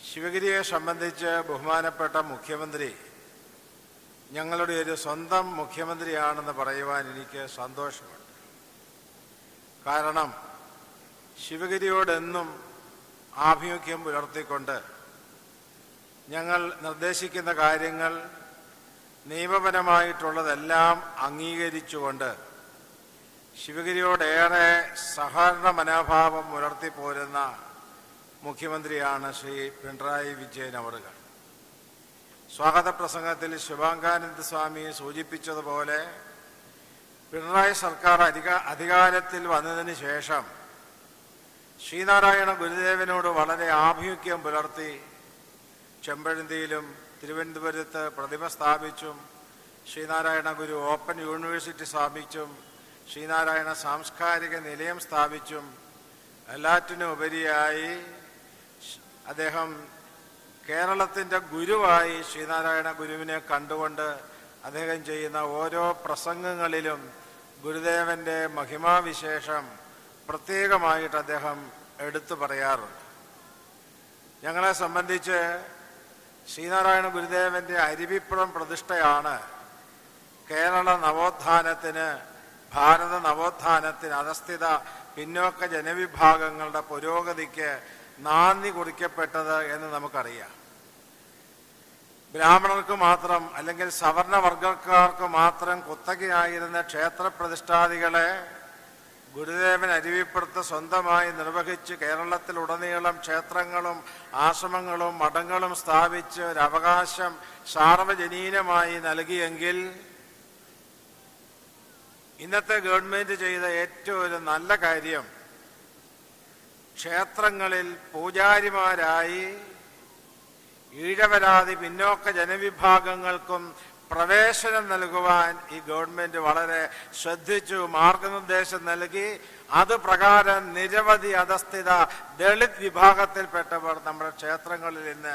ശിവഗിരിയെ സംബന്ധിച്ച് ബഹുമാനപ്പെട്ട മുഖ്യമന്ത്രി ഞങ്ങളുടെ ഒരു സ്വന്തം മുഖ്യമന്ത്രിയാണെന്ന് പറയുവാൻ എനിക്ക് സന്തോഷമുണ്ട് കാരണം ശിവഗിരിയോടെന്നും ആഭിമുഖ്യം പുലർത്തിക്കൊണ്ട് ഞങ്ങൾ നിർദ്ദേശിക്കുന്ന കാര്യങ്ങൾ നിയമപരമായിട്ടുള്ളതെല്ലാം അംഗീകരിച്ചുകൊണ്ട് ശിവഗിരിയോടേറെ സഹകരണ മനോഭാവം പുലർത്തിപ്പോരുന്ന മുഖ്യമന്ത്രിയാണ് ശ്രീ പിണറായി വിജയൻ അവറുകൾ സ്വാഗത പ്രസംഗത്തിൽ ശിവാങ്കാനന്ദ സ്വാമി സൂചിപ്പിച്ചതുപോലെ പിണറായി സർക്കാർ അധിക അധികാരത്തിൽ വന്നതിന് ശേഷം ശ്രീനാരായണ ഗുരുദേവനോട് വളരെ ആഭിമുഖ്യം പുലർത്തി ചെമ്പഴന്തിയിലും തിരുവനന്തപുരത്ത് പ്രതിമ സ്ഥാപിച്ചും ശ്രീനാരായണ ഗുരു ഓപ്പൺ യൂണിവേഴ്സിറ്റി സ്ഥാപിച്ചും ശ്രീനാരായണ സാംസ്കാരിക നിലയം സ്ഥാപിച്ചും എല്ലാറ്റിനും ഉപരിയായി അദ്ദേഹം കേരളത്തിൻ്റെ ഗുരുവായി ശ്രീനാരായണ ഗുരുവിനെ കണ്ടുകൊണ്ട് അദ്ദേഹം ചെയ്യുന്ന ഓരോ പ്രസംഗങ്ങളിലും ഗുരുദേവൻ്റെ മഹിമാവിശേഷം പ്രത്യേകമായിട്ട് അദ്ദേഹം എടുത്തു പറയാറുണ്ട് ഞങ്ങളെ സംബന്ധിച്ച് ശ്രീനാരായണ ഗുരുദേവൻ്റെ അരുവിപ്പുറം പ്രതിഷ്ഠയാണ് കേരള നവോത്ഥാനത്തിന് ഭാരത നവോത്ഥാനത്തിന് അധസ്ഥിത പിന്നോക്ക ജനവിഭാഗങ്ങളുടെ പുരോഗതിക്ക് നാന്ദി കുറിക്കപ്പെട്ടത് എന്ന് നമുക്കറിയാം ബ്രാഹ്മണർക്ക് മാത്രം അല്ലെങ്കിൽ സവർണവർഗക്കാർക്ക് മാത്രം കുത്തകയായിരുന്ന ക്ഷേത്രപ്രതിഷ്ഠാദികളെ ഗുരുദേവൻ അരുവിപ്പുറത്ത് സ്വന്തമായി നിർവഹിച്ച് കേരളത്തിലുടനീളം ക്ഷേത്രങ്ങളും ആശ്രമങ്ങളും മഠങ്ങളും സ്ഥാപിച്ച് ഒരു അവകാശം സാർവജനീനമായി നൽകിയെങ്കിൽ ഇന്നത്തെ ഗവൺമെന്റ് ചെയ്ത ഏറ്റവും ഒരു നല്ല കാര്യം ക്ഷേത്രങ്ങളിൽ പൂജാരിമാരായി ഈഴവരാതി പിന്നോക്ക ജനവിഭാഗങ്ങൾക്കും പ്രവേശനം നൽകുവാൻ ഈ ഗവൺമെന്റ് വളരെ ശ്രദ്ധിച്ചു മാർഗനിർദ്ദേശം നൽകി അത് പ്രകാരം നിരവധി അധസ്ഥിത ദളിത് വിഭാഗത്തിൽപ്പെട്ടവർ നമ്മുടെ ക്ഷേത്രങ്ങളിൽ ഇന്ന്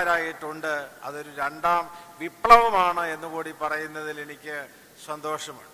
പൂജാരിമാരായിട്ടുണ്ട് അതൊരു രണ്ടാം വിപ്ലവമാണ് എന്നുകൂടി പറയുന്നതിൽ എനിക്ക് സന്തോഷമുണ്ട്